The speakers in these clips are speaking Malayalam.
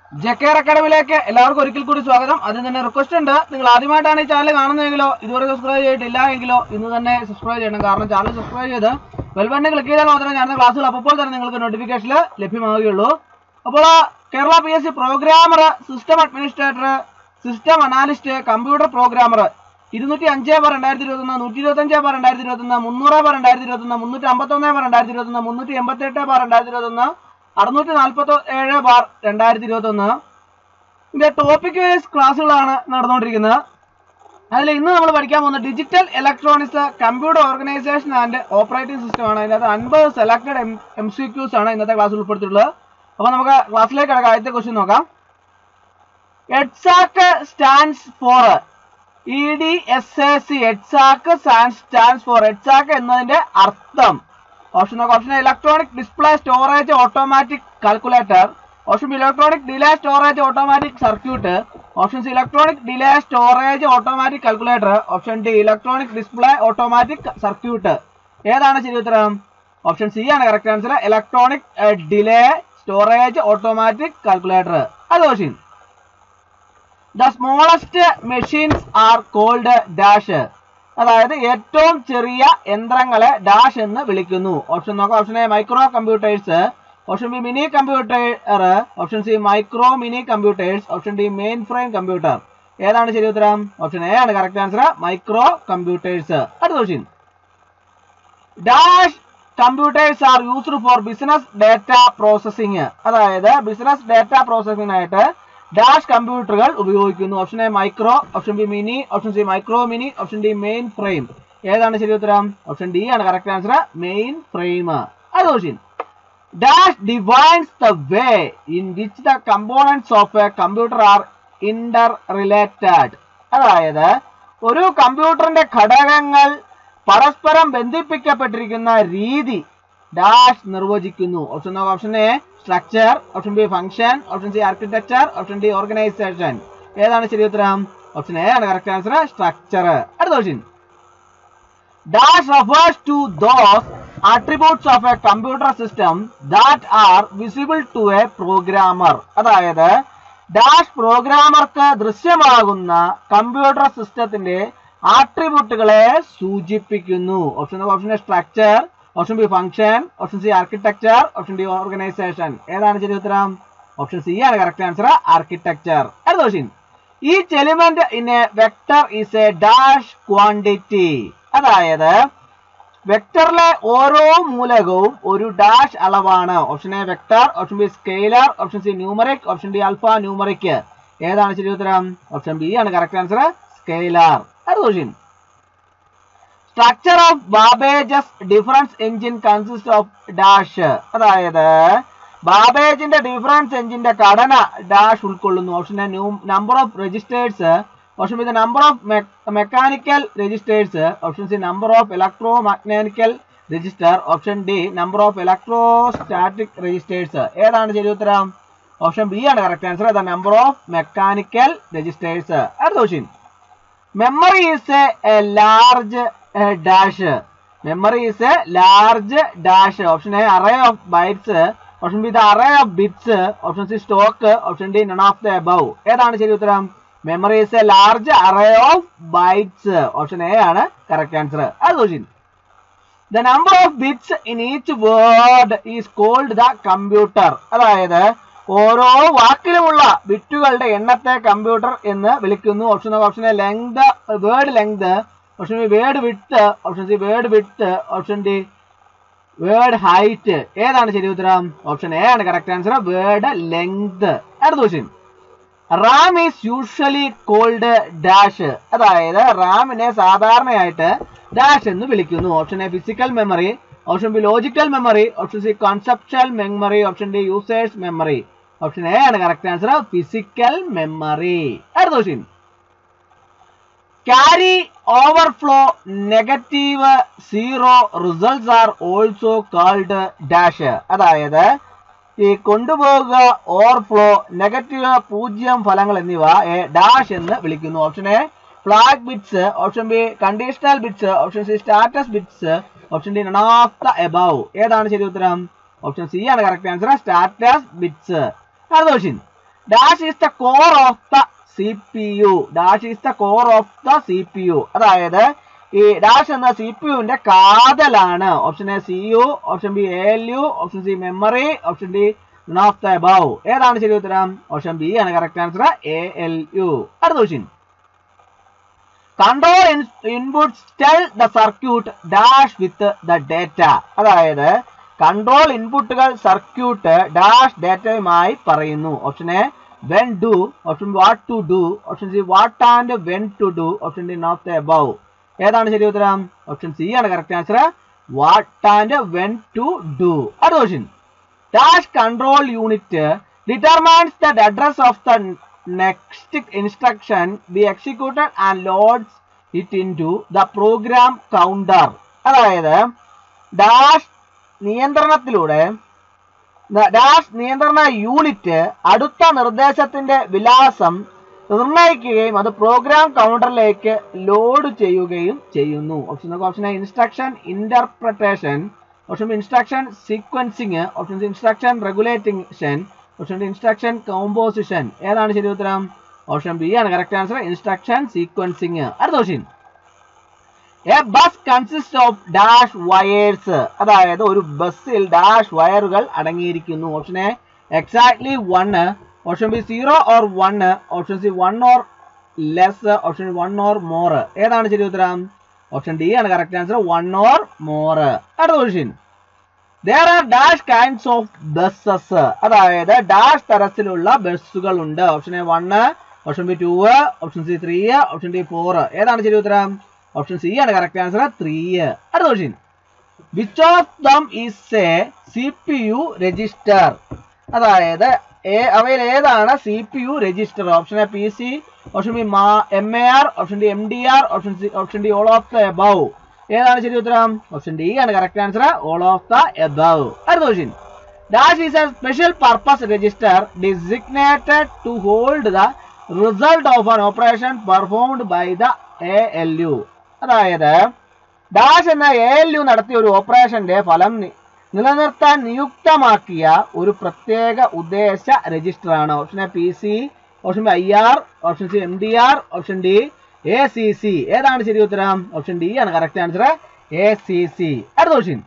ജക്കേർ അക്കാഡമിയിലേക്ക് എല്ലാവർക്കും ഒരിക്കൽ കൂടി സ്വാഗതം അതിന് തന്നെ റിക്വസ്റ്റ് ഉണ്ട് നിങ്ങൾ ആദ്യമായിട്ടാണ് ഈ ചാനൽ കാണുന്നതെങ്കിലോ ഇതുവരെ സബ്സ്ക്രൈബ് ചെയ്തിട്ടില്ല എങ്കിലോ ഇന്ന് തന്നെ സബ്സ്ക്രൈബ് ചെയ്യണം കാരണം ചാനൽ സബ്സ്ക്രൈബ് ചെയ്ത് ബെൽ ബട്ടൺ ക്ലിക്ക് ചെയ്താൽ മാത്രമേ ഞാൻ ക്ലാസ്സുകൾ അപ്പോൾ തന്നെ നിങ്ങൾക്ക് നോട്ടിഫിക്കേഷനിൽ ലഭ്യമാവുകയുള്ളൂ അപ്പോൾ Kerala P S C programmer system administrator system analyst computer programmer ഇരുന്നൂറ്റി അഞ്ച് ബാർ രണ്ടായിരത്തി ഇരുപത്തൊന്ന് നൂറ്റി ഇരുപത്തഞ്ച് ബാർ രണ്ടായിരത്തി ഇരുപത്തൊന്ന് മുന്നൂറ് ബാർ രണ്ടായിരത്തി ഇരുപത്തൊന്ന് മുന്നൂറ്റി അമ്പത്തൊന്ന് ബാർ രണ്ടായിരത്തി ഇരുപത്തൊന്ന് മുന്നൂറ്റി എൺപത്തെട്ട് ബാർ രണ്ടായിരത്തി ഇരുപത്തൊന്ന് അറുന്നൂറ്റി നാൽപ്പത്തി ഏഴ് ബാർ രണ്ടായിരത്തി ഇരുപത്തൊന്ന് ഇതിന്റെ ടോപ്പിക് വൈസ് ക്ലാസ്സുകളാണ് നടന്നുകൊണ്ടിരിക്കുന്നത് അതിൽ ഇന്ന് നമ്മൾ പഠിക്കാൻ പോകുന്ന digital electronics computer organisation and operating system ആണ് അതിനകത്ത് അൻപത് സെലക്ടഡ് എം സി ക്യൂസ് ആണ് ഇന്നത്തെ ക്ലാസ്സിൽ ഉൾപ്പെടുത്തിയിട്ടുള്ളത് അപ്പോൾ നമുക്ക് ക്ലാസ്സിലേക്ക് കിടക്കാം ആദ്യത്തെ ക്വസ്റ്റ്യൻ നോക്കാം EDSAC stands for E D S A C EDSAC stands for EDSAC എന്നതിന്റെ അർത്ഥം ഓപ്ഷൻ നോക്കാം option electronic display storage automatic calculator option electronic delay storage automatic circuit option C electronic delay storage automatic calculator option D electronic display automatic circuit ഏതാണ് ശരി ഉത്തരം ഓപ്ഷൻ സി ആണ് correct answer electronic delay storage automatic calculator അത് question the smallest machines are called dash അതായത് ഏറ്റവും ചെറിയ യന്ത്രങ്ങളെ ഡാഷ് എന്ന് വിളിക്കുന്നു ഓപ്ഷൻ നോക്കാം option A micro computers option B mini computer option C micro mini computers option D mainframe computer ഏതാണ് ശരി ഉത്തരം ഓപ്ഷൻ എ ആണ് കറക്റ്റ് ആൻസർ മൈക്രോ കമ്പ്യൂട്ടേഴ്സ് അടുത്ത question dash computers are used for business data processing അതായത് ബിസിനസ് ഡാറ്റ പ്രോസസ്സിംഗിനായിട്ട് ഡാഷ് കമ്പ്യൂട്ടറുകൾ ഉപയോഗിക്കുന്നു option A micro option B mini option C micro mini option D mainframe ഏതാണ് ശരി ഉത്തരം ഓപ്ഷൻ ഡി ആണ് കറക്റ്റ് ആൻസർ മെയിൻ ഫ്രെയിം അത് question dash defines the way in which the components of a computer are interrelated അതായത് ഒരു കമ്പ്യൂട്ടറിന്റെ ഘടകങ്ങൾ പരസ്പരം ബന്ധിപ്പിക്കപ്പെട്ടിരിക്കുന്ന രീതി ഡാഷ് നിർവചിക്കുന്നു ഓപ്ഷൻ നോക്കാം option A structure option B function option C architecture option D organisation ഏതാണ് ശരി ഉത്തരം ഓപ്ഷൻ എ ആണ് കറക്റ്റ് ആൻസർ സ്ട്രക്ചർ അടുത്ത question dash refers to those attributes of a computer system that are visible to a programmer അതായത് ഡാഷ് പ്രോഗ്രാമർക്ക് ദൃശ്യമാകുന്ന കമ്പ്യൂട്ടർ സിസ്റ്റത്തിന്റെ ആട്രിബ്യൂട്ടുകളെ സൂചിപ്പിക്കുന്നു option option A structure option B function option C architecture option D organisation ഏതാണ് ശരി ഉത്തരം ഓപ്ഷൻ സി ആണ് കറക്റ്റ് ആൻസർ ആർക്കിടെക്ചർ അടുത്ത question each element in a vector is a dash quantity അതായത് വെക്ടറിലെ ഓരോ മൂലകവും ഒരു ഡാഷ് അളവാണ് option A vector option B scalar option C numeric option D alpha numeric ഏതാണ് ശരി ഉത്തരം ഓപ്ഷൻ ബി ആണ് കറക്റ്റ് ആൻസർ സ്കെയിലർ അടുത്ത question structure of Babbage's difference engine consist of dash അതായത് ബാബേജിന്റെ ഡിഫറൻസ് എഞ്ചിന്റെ ഘടന ഡാഷ് ഉൾക്കൊള്ളുന്നു option A number of registers option B number of mechanical registers option C number of electromechanical register option D number of electrostatic registers ഏതാണ് ശരി ഉത്തരം ഓപ്ഷൻ ബി ആണ് correct answer the number of mechanical registers അടുത്ത question memory is a large dash memory is a large dash option A array of bytes option B the array of bits option C stack option D none of the above ഏതാണ് ശരി ഉത്തരം memory is a large array of bytes option A ആണ് കറക്റ്റ് ആൻസർ അത് question the number of bits in each word is called the computer അതായത് ഓരോ വാക്കിലുമുള്ള ബിറ്റുകളുടെ എണ്ണത്തെ കമ്പ്യൂട്ടർ എന്ന് വിളിക്കുന്നു option option A length word length option B word width option C word width option D word height ഏതാണ് ശരി ഉത്തരം ഓപ്ഷൻ എ ആണ് കറക്റ്റ് ആൻസർ വേർഡ് ലെങ്ത് അടുത്ത question RAM is usually called dash അതായത് റാമിനെ സാധാരണയായിട്ട് ഡാഷ് എന്ന് വിളിക്കുന്നു option A physical memory option B logical memory option C conceptual memory option D user's memory option A ആണ് കറക്റ്റ് ആൻസർ ഫിസിക്കൽ മെമ്മറി അടുത്ത question carry overflow negative zero results are also called dash അതായത് ഈ കൊണ്ടുപോകുക ഓവർഫ്ലോ നെഗറ്റീവ് പൂജ്യം ഫലങ്ങൾ എന്നിവ എ ഡാഷ് എന്ന് വിളിക്കുന്നു option A flag bits option B conditional bits option C status bits option D none of the above ഏതാണ് ശരി ഉത്തരം ഓപ്ഷൻ സി ആണ് കറക്റ്റ് ആൻസർ സ്റ്റാറ്റസ് ബിറ്റ്സ് അടുത്ത question dash is the core of the C P U dash is the core of the C P U അതായത് ഈ ഡാഷ് എന്ന സി പി യുവിന്റെ കാതലാണ് option A C U option B A L U option C memory option D none of the above ഏതാണ് ശരി ഉത്തരം ഓപ്ഷൻ ബി ആണ് correct answer A L U അടുത്ത question control inputs tell the circuit dash with the data അതായത് കൺട്രോൾ ഇൻപുട്ടുകൾ സർക്യൂട്ട് ഡാഷ് ഡേറ്റയുമായി പറയുന്നു option A when do option what to do option C what and when to do option D not the above ഏതാണ് ശരി ഉത്തരം ഓപ്ഷൻ സി ആണ് correct answer what and when to do അടുത്ത question dash control unit determines the address of the next instruction be executed and loads it into the program counter അതായത് ഡാഷ് നിയന്ത്രണത്തിലൂടെ ന- ഡാഷ് നിയന്ത്രണ യൂണിറ്റ് അടുത്ത നിർദ്ദേശത്തിന്റെ വിലാസം നിർണ്ണയിക്കുകയും അത് പ്രോഗ്രാം കൗണ്ടറിലേക്ക് ലോഡ് ചെയ്യുകയും ചെയ്യുന്നു option option instruction interpretation option instruction sequencing option instruction regulating option instruction composition ഏതാണ് ശരി ഉത്തരം ഓപ്ഷൻ ബി ആണ് കറക്റ്റ് ആൻസർ ഇൻസ്ട്രക്ഷൻ സീക്വൻസിങ് അടുത്ത question a bus consist of dash wires അതായത് ഒരു ബസ്സിൽ ഡാഷ് വയറുകൾ അടങ്ങിയിരിക്കുന്നു option A exactly one option B zero or one option C one or less option one or more ഏതാണ് ശരി ഉത്തരം ഓപ്ഷൻ ഡി ആണ് correct answer one or more അടുത്ത question there are dash kinds of buses അതായത് ഡാഷ് തരത്തിലുള്ള ബസ്സുകൾ ഉണ്ട് option A one option B two option C three option D four ഏതാണ് ശരി ഉത്തരം ഓപ്ഷൻ സി ആണ് കറക്റ്റ് ആൻസർ ത്രീ അടുത്ത question which of them is a C P U register അതായത് ഏ- അവയിൽ ഏതാണ് C P U register option A P C option B M A R option D M D R option C option D all of the above ഏതാണ് ശരി ഉത്തരം ഓപ്ഷൻ ഡി ആണ് correct answer all of the above അടുത്ത question dash is a special purpose register designated to hold the result of an operation performed by the A L U അതായത് ഡാഷ് എന്ന എ എൽ യു നടത്തിയ ഒരു ഓപ്പറേഷന്റെ ഫലം നി- നിലനിർത്താൻ നിയുക്തമാക്കിയ ഒരു പ്രത്യേക ഉദ്ദേശ രജിസ്റ്റർ ആണ് option A P C option B I R option C M D R option D A C C ഏതാണ് ശരി ഉത്തരം ഓപ്ഷൻ ഡി ആണ് correct answer A C C അടുത്ത question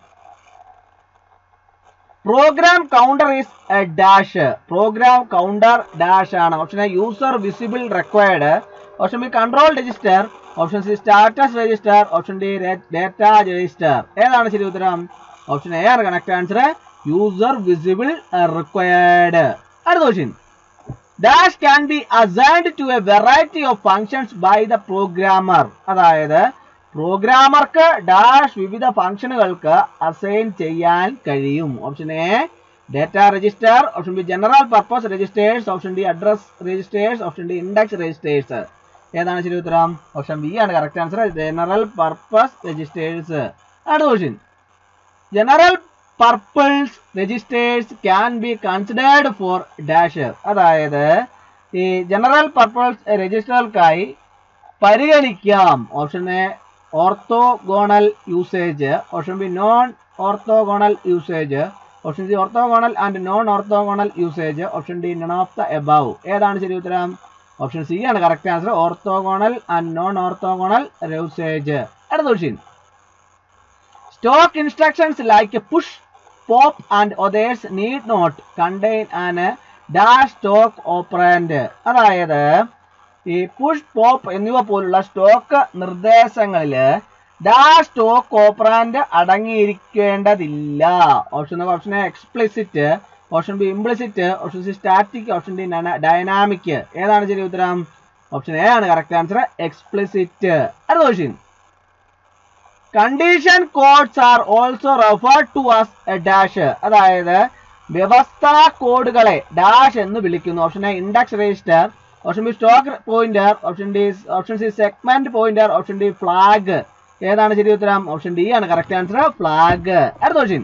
program counter is a dash program counter dash ആണ് option A user visible required option B control register option C status register option D data register ഏതാണ് ശരി ഉത്തരം ഓപ്ഷൻ എ ആണ് correct answer user visible required അടുത്ത question dash can be assigned to a variety of functions by the programmer അതായത് പ്രോഗ്രാമർക്ക് ഡാഷ് വിവിധ ഫംഗ്ഷനുകൾക്ക് അസൈൻ ചെയ്യാൻ കഴിയും option A data register option B general purpose registers option D address registers option D index registers ഏതാണ് ശരി ഉത്തരം ഓപ്ഷൻ ബി ആണ് correct answer general purpose registers അടുത്ത question general purpose registers can be considered for dash അതായത് ഈ ജനറൽ പർപ്പിൾസ് രജിസ്റ്ററുകൾക്കായി പരിഗണിക്കാം option A orthogonal usage option B non orthogonal usage option C orthogonal and non orthogonal usage option D none of the above ഏതാണ് ശരി ഉത്തരം ഓപ്ഷൻ സി ആണ് correct answer orthogonal and non orthogonal usage അടുത്ത question stack instructions like push pop and others need not contain an dash stack operand അതായത് ഈ പുഷ് പോപ്പ് എന്നിവ പോലുള്ള സ്റ്റോക്ക് നിർദ്ദേശങ്ങളിൽ ഡാഷ് സ്റ്റോക്ക് ഓപ്പറാൻഡ് അടങ്ങിയിരിക്കേണ്ടതില്ല option option A explicit option B implicit option C static option D dynamic ഏതാണ് ശരി ഉത്തരം ഓപ്ഷൻ എ ആണ് കറക്റ്റ് ആൻസർ എക്സ്പ്ലിസിറ്റ് അടുത്ത question condition codes are also referred to as a dash അതായത് വ്യവസ്ഥാ കോഡുകളെ ഡാഷ് എന്ന് വിളിക്കുന്നു option A index register option B stack pointer option D option C segment pointer option D flag ഏതാണ് ശരി ഉത്തരം ഓപ്ഷൻ ഡി ആണ് കറക്റ്റ് ആൻസർ ഫ്ലാഗ് അടുത്ത question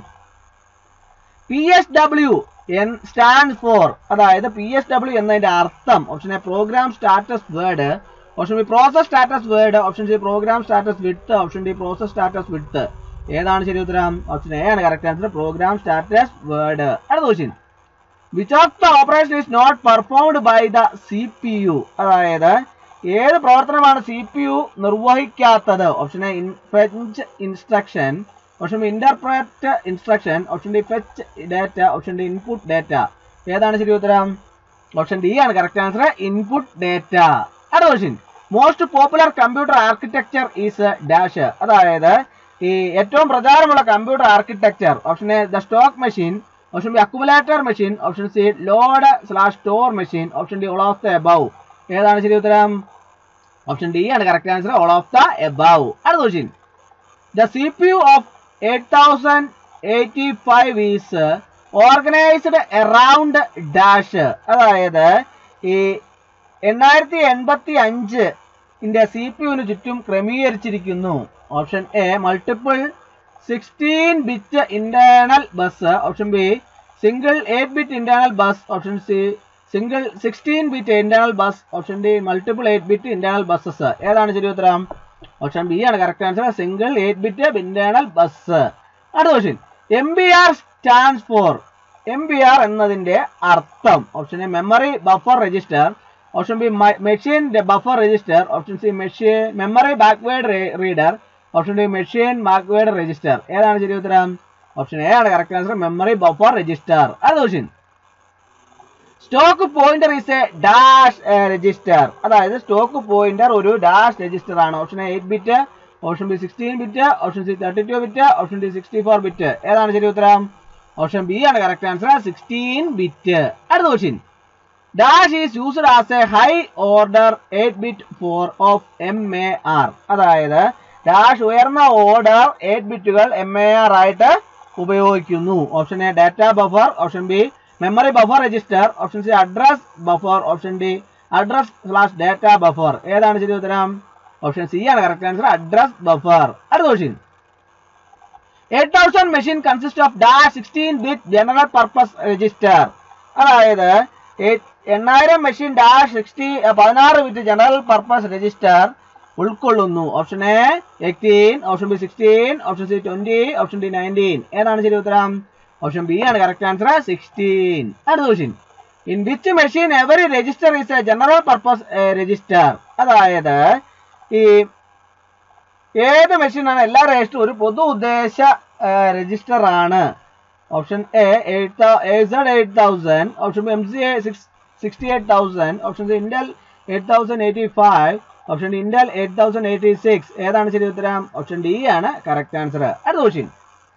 P S W N stand for അതായത് പി എസ് ഡബ്ല്യു എന്നതിന്റെ അർത്ഥം option A program status word option B process status word option C program status width option D process status width ഏതാണ് ശരി ഉത്തരം ഓപ്ഷൻ എ ആണ് correct answer program status word അടുത്ത question which of the operation is not performed by the C P U അതായത് ഏത് പ്രവർത്തനമാണ് സി പി യു നിർവഹിക്കാത്തത് option A fetch instruction option B interpret instruction option D fetch data option D input data ഏതാണ് ശരി ഉത്തരം ഓപ്ഷൻ ഡി ആണ് കറക്റ്റ് ആൻസർ ഇൻപുട്ട് ഡാറ്റ അടുത്ത question most popular computer architecture is dash അതായത് ഈ ഏറ്റവും പ്രചാരമുള്ള computer architecture option A the stack machine option B accumulator machine option C load slash store machine option D all of the above ഏതാണ് ശരി ഉത്തരം ഓപ്ഷൻ ഡി ആണ് correct answer all of the above അടുത്ത question the C P U of eight thousand eighty five is organised around dash അതായത് ഈ എണ്ണായിരത്തി എൺപത്തി അഞ്ച് ഇതിന്റെ സി പി യുവിന് ചുറ്റും ക്രമീകരിച്ചിരിക്കുന്നു option A multiple sixteen bit internal bus option B single eight bit internal bus option C single sixteen bit internal bus option D multiple eight bit internal buses ഏതാണ് ശരി ഉത്തരം ഓപ്ഷൻ ബി ആണ് correct answer single eight bit internal bus അടുത്ത question M B R stands for M B R എന്നതിന്റെ അർത്ഥം option A memory buffer register option B machine buffer register option C machine memory backward reader option D machine backward register ഏതാണ് ശരി ഉത്തരം ഓപ്ഷൻ എ ആണ് correct answer memory buffer register അടുത്ത question stack pointer is a dash register അതായത് സ്റ്റോക്ക് പോയിന്റർ ഒരു ഡാഷ് രജിസ്റ്റർ ആണ് option A eight bit option B sixteen bit option C thirty two bit option D sixty four bit ഏതാണ് ശരി ഉത്തരം ഓപ്ഷൻ ബി ആണ് കറക്റ്റ് ആൻസർ സിക്സ്റ്റീൻ ബിറ്റ് അടുത്ത question dash is used as a high order eight bit for of M A R അതായത് ഡാഷ് ഉയർന്ന ഓർഡർ എയ്റ്റ് ബിറ്റുകൾ എം എ ആർ ആയിട്ട് ഉപയോഗിക്കുന്നു option A data buffer option B memory buffer register option C address buffer option D address slash data buffer ഏതാണ് ശരി ഉത്തരം ഓപ്ഷൻ സി ആണ് കറക്റ്റ് ആൻസർ അഡ്രസ് ബഫർ അടുത്ത question eight thousand machine consist of dash sixteen bit general purpose register അതായത് എണ്ണായിരം മെഷീൻ ഡാഷ് സിക്സ്റ്റി പതിനാറ് ബിറ്റ് ജനറൽ പർപ്പസ് രജിസ്റ്റർ ഉൾക്കൊള്ളുന്നു option A eighteen option B sixteen option C twenty option D nineteen ഏതാണ് ശരി ഉത്തരം ഓപ്ഷൻ ബി ആണ് കറക്റ്റ് ആൻസർ സിക്സ്റ്റീൻ അടുത്ത question in which machine every register is a general purpose register അതായത് ഈ ഏത് മെഷീനാണ് എല്ലാ രജിസ്റ്ററും ഒരു പൊതു ഉദ്ദേശ രജിസ്റ്റർ ആണ് option A eight eight thousand option B M C A six sixty eight thousand option C Intel eight thousand eighty five option D Intel eight thousand eighty six ഏതാണ് ശരി ഉത്തരം ഓപ്ഷൻ ഡി ആണ് കറക്റ്റ് ആൻസർ അടുത്ത question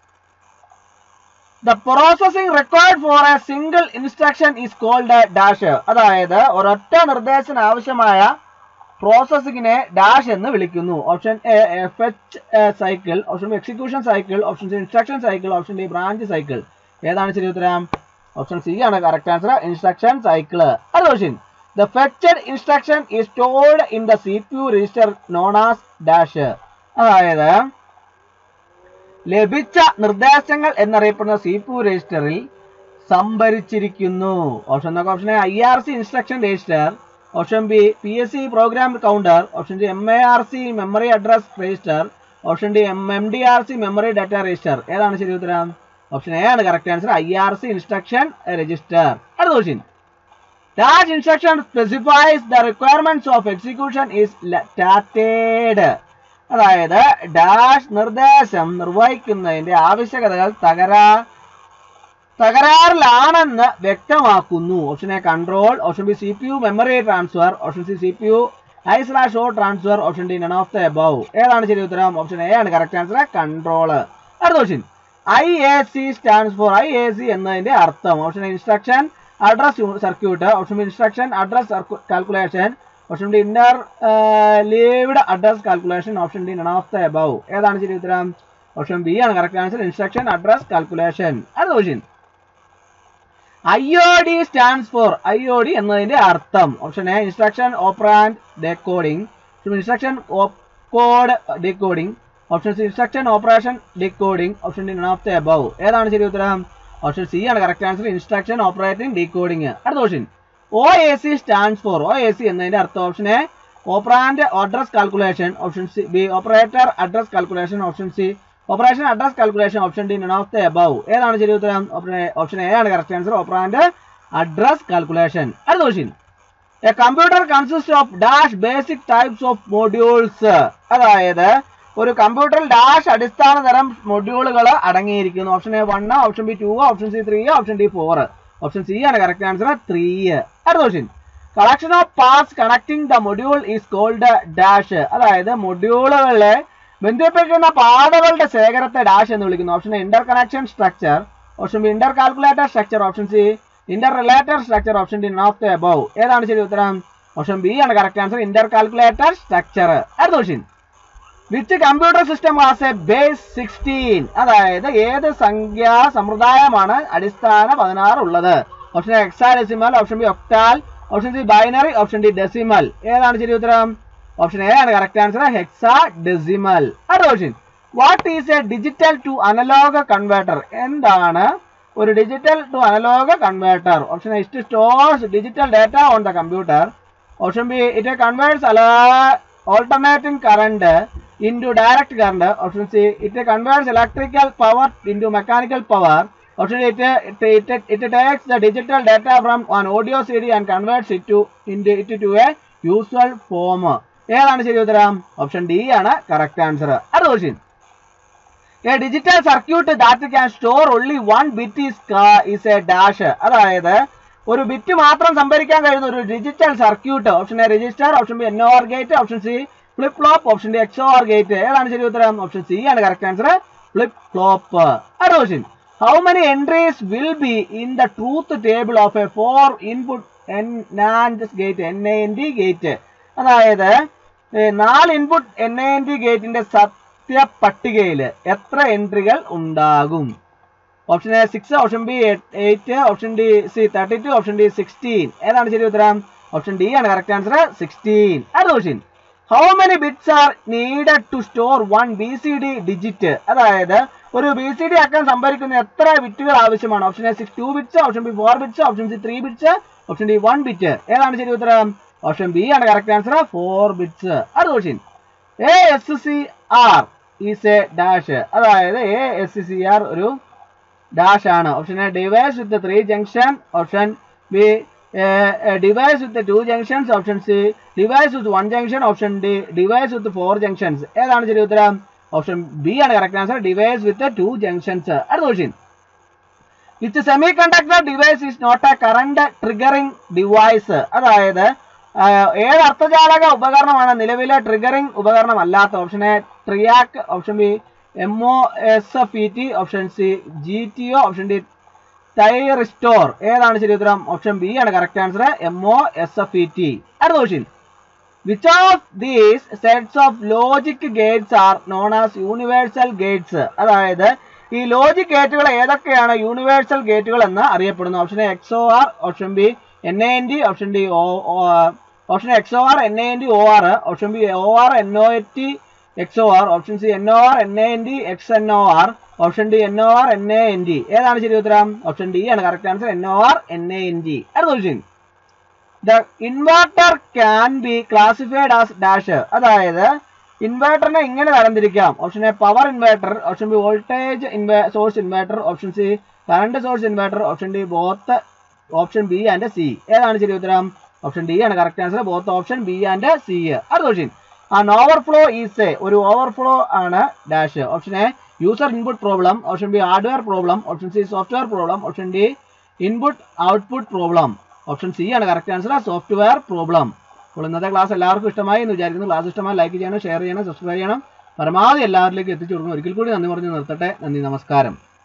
the processing record for a single instruction is called dash അതായത് ഒരൊറ്റ നിർദ്ദേശത്തിന് ആവശ്യമായ പ്രോസസ്സിങ്ങിനെ ഡാഷ് എന്ന് വിളിക്കുന്നു option A fetch cycle option B execution cycle option C instruction cycle option D branch cycle ഏതാണ് ശരി ഉത്തരം ഓപ്ഷൻ സി ആണ് കറക്റ്റ് ആൻസർ ഇൻസ്ട്രക്ഷൻ സൈക്കിൾ അത് question the fetched instruction is stored in the C P U register known as dash അതായത് ലഭിച്ച നിർദ്ദേശങ്ങൾ എന്നറിയപ്പെടുന്ന സി പി യു രജിസ്റ്ററിൽ സംഭരിച്ചിരിക്കുന്നു ഓപ്ഷൻ നോക്കാം option A I R C instruction register option B P S C program counter option D M A R C memory address register option D M M D R C memory data register ഏതാണ് ശരി ഉത്തരം ഓപ്ഷൻ എ ആണ് correct answer I R C instruction register അടുത്ത question dash instruction specifies the requirements of execution is stated അതായത് ഡാഷ് നിർദ്ദേശം നിർവഹിക്കുന്നതിന്റെ ആവശ്യകതകൾ തകരാ തകരാറിലാണെന്ന് വ്യക്തമാക്കുന്നു option A control option B C P U memory transfer option C C P U I slash O transfer option D none of the above ഏതാണ് ശരി ഉത്തരം ഓപ്ഷൻ എ ആണ് കറക്റ്റ് ആൻസർ കൺട്രോൾ അടുത്ത question I A C stands for I A C എന്നതിന്റെ അർത്ഥം option A instruction address circuit option B instruction address calculation option D interleaved address calculation option D none of the above ഏതാണ് ശരി ഉത്തരം ഓപ്ഷൻ ബി ആണ് correct answer instruction address calculation അടുത്ത question I O D stands for I O D എന്നതിന്റെ അർത്ഥം option A instruction operand decoding instruction code decoding option C instruction operation decoding option D none of the above ഏതാണ് ശരി ഉത്തരം ഓപ്ഷൻ സി ആണ് correct answer instruction operating decoding അടുത്ത question O A C stands for O A C എന്നതിന്റെ അർത്ഥം option A operand address calculation option C B operator address calculation option C operation address calculation option D none of the above ഏതാണ് ശരി ഉത്തരം ഓപ്ഷൻ എ ആണ് correct answer operand address calculation അടുത്ത question a computer consist of dash basic types of modules അതായത് ഒരു കമ്പ്യൂട്ടറിൽ ഡാഷ് അടിസ്ഥാന തരം മൊഡ്യൂളുകൾ അടങ്ങിയിരിക്കുന്നു option A one option B two option C three option D four option C ആണ് കറക്റ്റ് ആൻസർ ത്രീ അടുത്ത question collection of parts connecting the module is called dash അതായത് മൊഡ്യൂളുകളെ ബന്ധിപ്പിക്കുന്ന പാതകളുടെ ശേഖരത്തെ ഡാഷ് എന്ന് വിളിക്കുന്നു option A interconnection structure option B inter calculator structure option C inter relater structure option D not the above ഏതാണ് ശരി ഉത്തരം ഓപ്ഷൻ ബി ആണ് correct answer inter calculator structure അടുത്ത question which computer system was a base sixteen അതായത് ഏത് സംഖ്യാ സമ്പ്രദായമാണ് അടിസ്ഥാന പതിനാറ് ഉള്ളത് option A hexadecimal option B octal option C binary option D decimal ഏതാണ് ശരി ഉത്തരം ഓപ്ഷൻ എ ആണ് കറക്റ്റ് ആൻസർ ഹെക്സാ ഡെസിമൽ അടുത്ത question what is a digital to analog converter എന്താണ് ഒരു digital to analog converter option A it stores digital data on the computer option B it converts അല alternating current into direct current option c it converts electrical power into mechanical power option D, it, it, it, it takes the digital data from an audio cd and converts it to into it to a usual form ഏതാണ് ശരി ഉത്തരം ഓപ്ഷൻ ഡി ആണ് കറക്റ്റ് ആൻസർ അടുത്ത question a digital circuit that can store only one bit is is a dash അതായത് ഒരു ബിറ്റ് മാത്രം സംഭരിക്കാൻ കഴിയുന്ന ഒരു digital circuit option A register option B N OR gate option C flip flop option D X OR gate ഏതാണ് ശരി ഉത്തരം ഓപ്ഷൻ സി ആണ് കറക്റ്റ് ആൻസർ ഫ്ലിപ്പ് ഫ്ലോപ്പ് അടുത്ത question how many entries will be in the truth table of a four input N NAND gate N A N D gate അതായത് ഏ, നാല് input N A N D ഗേറ്റിന്റെ സത്യ പട്ടികയിൽ എത്ര എൻട്രികൾ ഉണ്ടാകും option A six option B eight option D C thirty two option D sixteen ഏതാണ് ശരി ഉത്തരം ഓപ്ഷൻ ഡി ആണ് കറക്റ്റ് ആൻസർ സിക്സ്റ്റീൻ അടുത്ത question how many bits are needed to store one B C D digit അതായത് ഒരു ബി സി ഡി അക്കം സംഭരിക്കുന്ന എത്ര ബിറ്റുകൾ ആവശ്യമാണ് option A six two bits option B four bits option C three bits option D one bit ഏതാണ് ശരി ഉത്തരം ഓപ്ഷൻ ബി ആണ് കറക്റ്റ് ആൻസർ ഫോർ ബിറ്റ്സ് അടുത്ത question A S C R is a dash അതായത് എ എസ് സി ആർ ഒരു ഡാഷ് ആണ് option A device with three junction option B device with two junctions option C device with one junction option D device with four junctions ഏതാണ് ശരി ഉത്തരം ഓപ്ഷൻ ബി ആണ് correct answer device with two junctions അടുത്ത question with semiconductor device is not a current triggering device അതായത് ആ, ഏത് അർത്ഥചാലക ഉപകരണമാണ് നിലവിലെ ട്രിഗറിംഗ് ഉപകരണം അല്ലാത്ത option A triac option B M O S F E T option C G T O option D thyristor ഏതാണ് ശരി ഉത്തരം ഓപ്ഷൻ ബി ആണ് correct answer M O S F E T അടുത്ത question which of these sets of logic gates are known as universal gates അതായത് ഈ ലോജിക് ഗേറ്റുകൾ ഏതൊക്കെയാണ് യൂണിവേഴ്സൽ ഗേറ്റുകൾ എന്ന് അറിയപ്പെടുന്നു option A X O R option B N A N D option D O option X O R N A N D O R option B O R N O A T X O R option C N O R N A N D X N O R option D N O R N A N D ഏതാണ് ശരി ഉത്തരം ഓപ്ഷൻ ഡി ആണ് correct answer N O R N A N D അടുത്ത question the inverter can be classified as dash അതായത് ഇൻവെർട്ടറിനെ ഇങ്ങനെ തരംതിരിക്കാം option A power inverter option B voltage source inverter option C current source inverter option D both option B and C ഏതാണ് ശരി ഉത്തരം ഓപ്ഷൻ ഡി ആണ് correct answer both option B and C അടുത്ത question an overflow is a ഒരു ഓവർഫ്ലോ ആണ് dash option A user input problem option B hardware problem option C software problem option D input output problem option C ആണ് കറക്റ്റ് ആൻസർ സോഫ്റ്റ്വെയർ പ്രോബ്ലം അപ്പോൾ ഇന്നത്തെ ക്ലാസ് എല്ലാവർക്കും ഇഷ്ടമായി എന്ന് വിചാരിക്കുന്നു ക്ലാസ് ഇഷ്ടമായി ലൈക്ക് ചെയ്യണം ഷെയർ ചെയ്യണം സബ്സ്ക്രൈബ് ചെയ്യണം പരമാവധി എല്ലാവരിലേക്കും എത്തിച്ചു കൊടുക്കണം ഒരിക്കൽ കൂടി നന്ദി പറഞ്ഞ് നിർത്തട്ടെ നന്ദി നമസ്കാരം